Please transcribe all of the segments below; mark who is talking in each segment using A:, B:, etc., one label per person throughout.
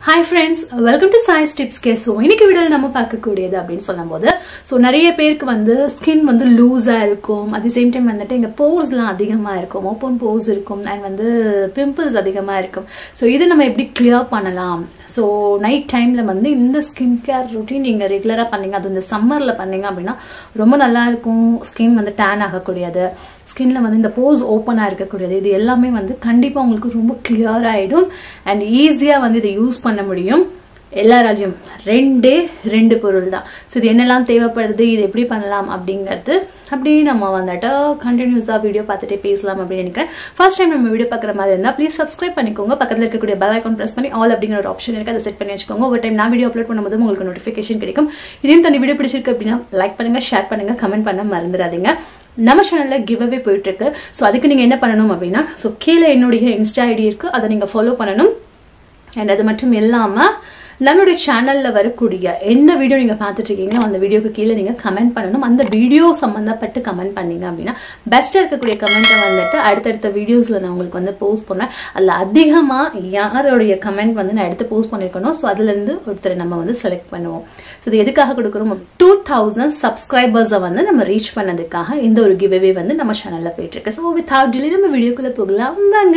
A: hi friends welcome to science tips கே so இன்னைக்கு வீடியோவில் நம்ம பார்க்கக்கூடியது அப்படின்னு சொல்லும்போது ஸோ நிறைய பேருக்கு வந்து ஸ்கின் வந்து லூஸாக இருக்கும் அட் தி சேம் டைம் வந்துட்டு இங்கே போர்ஸ்லாம் அதிகமாக இருக்கும் ஓப்பன் போர்ஸ் இருக்கும் அண்ட் வந்து பிம்பிள்ஸ் அதிகமாக இருக்கும் ஸோ இதை நம்ம எப்படி கிளியர் பண்ணலாம் ஸோ நைட் டைமில் வந்து இந்த ஸ்கின் கேர் ரொட்டீன் நீங்கள் ரெகுலராக பண்ணீங்க அது இந்த சம்மரில் பண்ணீங்க அப்படின்னா ரொம்ப நல்லா இருக்கும் ஸ்கின் வந்து டேன் ஆகக்கூடியது ஸ்கின்ல வந்து இந்த போஸ் ஓப்பனாக இருக்கக்கூடியது இது எல்லாமே வந்து கண்டிப்பாக உங்களுக்கு ரொம்ப கிளியர் ஆகிடும் அண்ட் ஈஸியாக வந்து இதை யூஸ் பண்ண முடியும் எல்லா ராஜ்யம் ரெண்டே ரெண்டு பொருள் தான் ஸோ இது என்னெல்லாம் தேவைப்படுது இது எப்படி பண்ணலாம் அப்படிங்கிறது அப்படியே நம்ம வந்துட்டு கண்டினியூஸாக வீடியோ பார்த்துட்டே பேசலாம் அப்படின்னு நினைக்கிறேன் ஃபர்ஸ்ட் டைம் நம்ம வீடியோ பார்க்குற மாதிரி இருந்தால் ப்ளீஸ் சப்ஸ்கிரைப் பண்ணிக்கோங்க பக்கத்தில் இருக்கக்கூடிய பெல் ஐக்கான் ப்ரெஸ் பண்ணி ஆல் அப்படிங்கிற ஒரு ஆப்ஷன் இருக்குது அதை செட் பண்ணி வச்சுக்கோங்க ஒரு டைம் நான் வீடியோ அப்லோட் பண்ணும்போது உங்களுக்கு நோட்டிஃபிகேஷன் கிடைக்கும் இதையும் தனி வீடியோ பிடிச்சிருக்கு அப்படின்னா லைக் பண்ணுங்க ஷேர் பண்ணுங்க கமெண்ட் பண்ண மறந்துடாதீங்க நம்ம சேனல்ல கிவ் அவே போயிட்டு இருக்கு ஸோ அதுக்கு நீங்க என்ன பண்ணணும் அப்படின்னா ஸோ கீழே என்னுடைய இன்ஸ்டா ஐடி இருக்கு அதை நீங்க ஃபாலோ பண்ணணும் அண்ட் அது மட்டும் இல்லாம நம்மளுடைய சேனல்ல வரக்கூடிய எந்த வீடியோ நீங்க பார்த்துட்டு இருக்கீங்களோ அந்த வீடியோக்கு கீழே நீங்க கமெண்ட் பண்ணணும் அந்த வீடியோ சம்பந்தப்பட்டு கமெண்ட் பண்ணீங்க அப்படின்னா பெஸ்டா இருக்கக்கூடிய கமெண்ட்டை வந்துட்டு அடுத்தடுத்த வீடியோஸ்ல நான் உங்களுக்கு வந்து போஸ்ட் பண்ணேன் அதுல அதிகமா யாருடைய கமெண்ட் வந்து நான் எடுத்து போஸ்ட் பண்ணிருக்கணும் ஸோ அதுல இருந்து ஒருத்தரை நம்ம வந்து செலக்ட் பண்ணுவோம் ஸோ இது எதுக்காக கொடுக்குறோம் டூ தௌசண்ட் சப்ஸ்கிரைபர்ஸை வந்து நம்ம ரீச் பண்ணதுக்காக இந்த ஒரு கிவ்வே வந்து நம்ம சேனல்ல போயிட்டு இருக்கு ஸோ வித்வுட் டிலே நம்ம வீடியோக்குள்ள போகலாம் வாங்க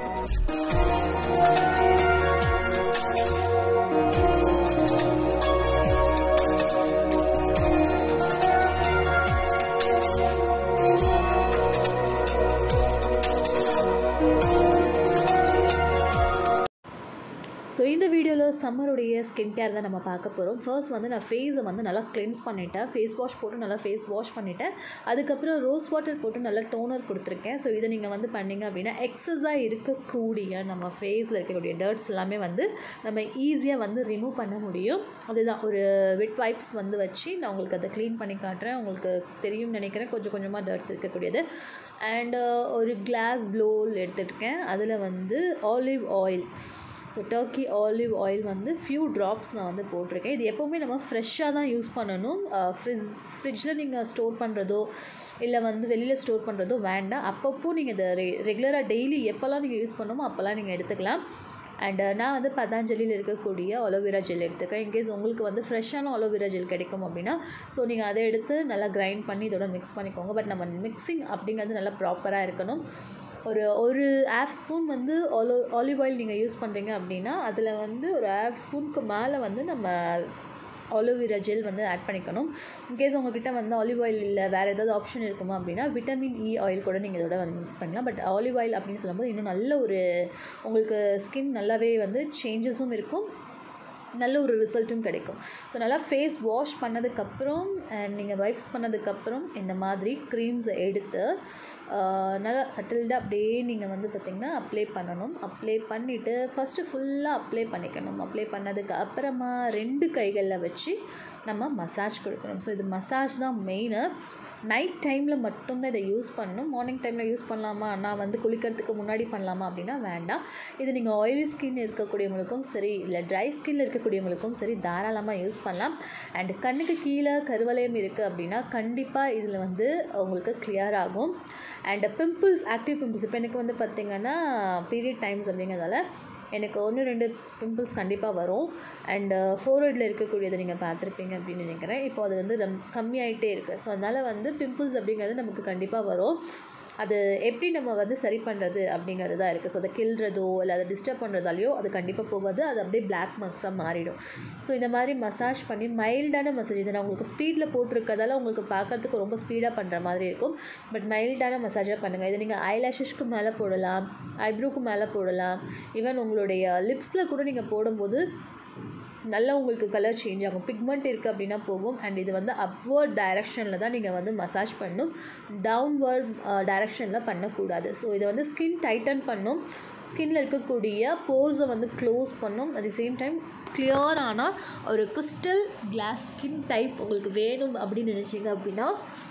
A: ஸோ இந்த வீடியோவில் சம்மருடைய ஸ்கின் கேர் தான் நம்ம பார்க்க போகிறோம் ஃபர்ஸ்ட் வந்து நான் ஃபேஸை வந்து நல்லா கிளென்ஸ் பண்ணிட்டேன் ஃபேஸ் வாஷ் போட்டு நல்லா ஃபேஸ் வாஷ் பண்ணிவிட்டேன் அதுக்கப்புறம் ரோஸ் வாட்டர் போட்டு நல்லா டோனர் கொடுத்துருக்கேன் ஸோ இதை நீங்கள் வந்து பண்ணிங்க அப்படின்னா எக்ஸஸாக இருக்கக்கூடிய நம்ம ஃபேஸில் இருக்கக்கூடிய டர்ட்ஸ் எல்லாமே வந்து நம்ம ஈஸியாக வந்து ரிமூவ் பண்ண முடியும் அதுதான் ஒரு வெட் வைப்ஸ் வந்து வச்சு நான் உங்களுக்கு அதை க்ளீன் பண்ணி காட்டுறேன் உங்களுக்கு தெரியும்னு நினைக்கிறேன் கொஞ்சம் கொஞ்சமாக டர்ட்ஸ் இருக்கக்கூடியது அண்டு ஒரு கிளாஸ் ப்ளோல் எடுத்துகிட்ருக்கேன் அதில் வந்து olive oil so Turkey olive oil வந்து ஃபியூ ட்ராப்ஸ் நான் வந்து போட்டிருக்கேன் இது எப்போவுமே நம்ம ஃப்ரெஷ்ஷாக தான் யூஸ் பண்ணணும் ஃப்ரிட்ஜ் ஃப்ரிட்ஜில் நீங்கள் ஸ்டோர் பண்ணுறதோ இல்லை வந்து வெளியில் ஸ்டோர் பண்ணுறதோ வேண்டாம் அப்பப்போ நீங்கள் இதை ரெ ரெகுலராக டெய்லி எப்போல்லாம் நீங்கள் யூஸ் பண்ணணுமோ அப்போல்லாம் நீங்கள் எடுத்துக்கலாம் அண்டு நான் வந்து பதாஞ்சலியில் இருக்கக்கூடிய அலோவேரா ஜெல் எடுத்துக்கிறேன் இன்கேஸ் உங்களுக்கு வந்து ஃப்ரெஷ்ஷான அலோவேரா ஜெல் கிடைக்கும் அப்படின்னா ஸோ நீங்கள் அதை எடுத்து நல்லா கிரைண்ட் பண்ணி இதோட மிக்ஸ் பண்ணிக்கோங்க பட் நம்ம மிக்சிங் அப்படிங்கிறது நல்லா ப்ராப்பராக இருக்கணும் ஒரு ஒரு ஆஃப் ஸ்பூன் வந்து ஆலோ ஆலிவ் ஆயில் நீங்கள் யூஸ் பண்ணுறீங்க அப்படின்னா அதில் வந்து ஒரு ஆஃப் ஸ்பூனுக்கு மேலே வந்து நம்ம ஆலோவேரா ஜெல் வந்து ஆட் பண்ணிக்கணும் இன்கேஸ் உங்ககிட்ட வந்து ஆலிவ் ஆயில் இல்லை வேறு ஏதாவது ஆப்ஷன் இருக்குமா அப்படின்னா விட்டமின் இ ஆயில் கூட நீங்கள் இதோட வந்து மிக்ஸ் பண்ணலாம் பட் ஆலிவ் ஆயில் அப்படின்னு சொல்லும்போது இன்னும் நல்ல ஒரு உங்களுக்கு ஸ்கின் நல்லாவே வந்து சேஞ்சஸும் இருக்கும் நல்ல ஒரு ரிசல்ட்டும் கிடைக்கும் ஸோ நல்லா ஃபேஸ் வாஷ் பண்ணதுக்கப்புறம் அண்ட் நீங்கள் வைப்ஸ் பண்ணதுக்கப்புறம் இந்த மாதிரி க்ரீம்ஸை எடுத்து நல்லா சட்டில்டாக அப்படியே நீங்கள் வந்து பார்த்திங்கன்னா அப்ளை பண்ணணும் அப்ளை பண்ணிவிட்டு ஃபஸ்ட்டு ஃபுல்லாக அப்ளை பண்ணிக்கணும் அப்ளை பண்ணதுக்கு அப்புறமா ரெண்டு கைகளில் வச்சு நம்ம மசாஜ் கொடுக்கணும் ஸோ இது மசாஜ் தான் மெயினு நைட் டைமில் மட்டும்தான் இதை யூஸ் பண்ணணும் மார்னிங் டைமில் யூஸ் பண்ணலாமா நான் வந்து குளிக்கிறதுக்கு முன்னாடி பண்ணலாமா அப்படின்னா வேண்டாம் இது நீங்கள் ஆயிலி ஸ்கின் இருக்கக்கூடியவங்களுக்கும் சரி இல்லை ட்ரை ஸ்கின்னில் இருக்கக்கூடியவங்களுக்கும் சரி தாராளமாக யூஸ் பண்ணலாம் அண்ட் கண்ணுக்கு கீழே கருவலயம் இருக்குது அப்படின்னா கண்டிப்பாக இதில் வந்து உங்களுக்கு கிளியர் ஆகும் அண்ட் பிம்பிள்ஸ் ஆக்டிவ் பிம்பிள்ஸ் இப்போ எனக்கு வந்து பார்த்திங்கன்னா பீரியட் டைம்ஸ் அப்படிங்கிறதால எனக்கு ஒன்று ரெண்டு பிம்பிள்ஸ் கண்டிப்பாக வரும் அண்டு ஃபோர்ஹெட்டில் இருக்கக்கூடியதை நீங்கள் பார்த்துருப்பீங்க அப்படின்னு நினைக்கிறேன் இப்போ அது வந்து ரம் கம்மியாயிட்டே இருக்குது ஸோ அதனால் வந்து பிம்பிள்ஸ் அப்படிங்கிறது நமக்கு கண்டிப்பாக வரும் அது எப்படி நம்ம வந்து சரி பண்ணுறது அப்படிங்கிறது தான் இருக்குது ஸோ அதை கில்றதோ இல்லை அதை டிஸ்டர்ப் பண்ணுறதாலையோ அது கண்டிப்பாக போகாது அது அப்படியே பிளாக் மார்க்ஸாக மாறிடும் ஸோ இந்த மாதிரி மசாஜ் பண்ணி மைல்டான மசாஜ் இது நான் உங்களுக்கு ஸ்பீடில் போட்டிருக்கதால உங்களுக்கு பார்க்குறதுக்கு ரொம்ப ஸ்பீடாக பண்ணுற மாதிரி இருக்கும் பட் மைல்டான மசாஜாக பண்ணுங்கள் இதை நீங்கள் ஐலாஷஸ்க்கு மேலே போடலாம் ஐப்ரோக்கு மேலே போடலாம் ஈவன் உங்களுடைய லிப்ஸில் கூட நீங்கள் போடும்போது நல்லா உங்களுக்கு கலர் சேஞ்ச் ஆகும் பிக்மெண்ட் இருக்குது அப்படின்னா போகும் அண்ட் இது வந்து அப்வர்ட் டைரெக்ஷனில் தான் நீங்கள் வந்து மசாஜ் பண்ணணும் டவுன்வர்ட் டைரெக்ஷனில் பண்ணக்கூடாது ஸோ இதை வந்து ஸ்கின் டைட்டன் பண்ணும் ஸ்கின்னில் இருக்கக்கூடிய போர்ஸை வந்து க்ளோஸ் பண்ணும் அட் தி சேம் டைம் கிளியரான ஒரு கிறிஸ்டல் கிளாஸ் ஸ்கின் டைப் உங்களுக்கு வேணும் அப்படின்னு நினச்சிங்க அப்படின்னா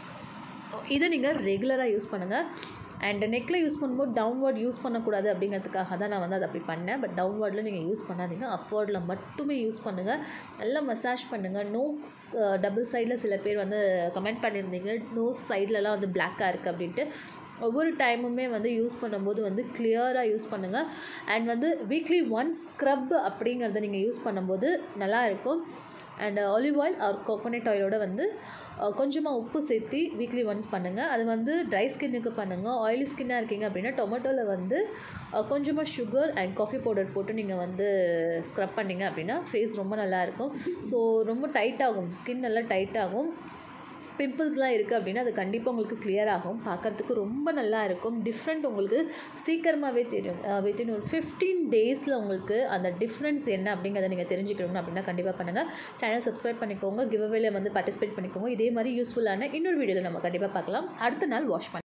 A: இதை நீங்கள் ரெகுலராக யூஸ் பண்ணுங்கள் அண்ட் நெக்கில் யூஸ் பண்ணும்போது டவுன்வர்ட் யூஸ் பண்ணக்கூடாது அப்படிங்கிறதுக்காக தான் நான் வந்து அதை அப்படி பண்ணேன் பட் டவுன்வர்டில் நீங்கள் யூஸ் பண்ணாதீங்க அப்வர்டில் மட்டுமே யூஸ் பண்ணுங்கள் நல்லா மசாஜ் பண்ணுங்கள் நோஸ் டபுள் சைடில் சில பேர் வந்து கமெண்ட் பண்ணியிருந்தீங்க நோஸ் சைட்லலாம் வந்து பிளாக்காக இருக்குது அப்படின்ட்டு ஒவ்வொரு டைமுமே வந்து யூஸ் பண்ணும்போது வந்து கிளியராக யூஸ் பண்ணுங்கள் அண்ட் வந்து வீக்லி ஒன் ஸ்க்ரப் அப்படிங்கிறத நீங்கள் யூஸ் பண்ணும்போது நல்லா இருக்கும் and olive oil or coconut ஆயிலோட வந்து கொஞ்சமாக உப்பு சேர்த்து வீக்லி ஒன்ஸ் பண்ணுங்கள் அது வந்து ட்ரை ஸ்கின்னுக்கு பண்ணுங்கள் ஆயிலி ஸ்கின்னாக இருக்கீங்க அப்படின்னா டொமேட்டோவில் வந்து கொஞ்சமாக சுகர் அண்ட் காஃபி பவுடர் போட்டு நீங்கள் வந்து ஸ்க்ரப் பண்ணிங்க அப்படின்னா ஃபேஸ் ரொம்ப நல்லாயிருக்கும் ஸோ ரொம்ப டைட் ஆகும் ஸ்கின் நல்லா டைட் ஆகும் பிம்பிள்ஸ்லாம் இருக்குது அப்படின்னா அது கண்டிப்பாக உங்களுக்கு கிளியர் ஆகும் பார்க்குறதுக்கு ரொம்ப நல்லா இருக்கும் டிஃப்ரெண்ட் உங்களுக்கு சீக்கிரமாகவே தெரியும் வித்தின் ஒரு ஃபிஃப்டீன் டேஸில் உங்களுக்கு அந்த டிஃப்ரென்ஸ் என்ன அப்படிங்கிறத நீங்கள் தெரிஞ்சுக்கணும் அப்படின்னா கண்டிப்பாக பண்ணுங்கள் சேனல் சப்ஸ்கிரைப் பண்ணிக்கோங்க கிவ் அவேல வந்து பார்ட்டிசிபேட் பண்ணிக்கோங்க இதே மாதிரி யூஸ்ஃபுல்லான இன்னொரு வீடியோவில் நம்ம கண்டிப்பாக பார்க்கலாம் அடுத்த நாள் வாஷ் பண்ணி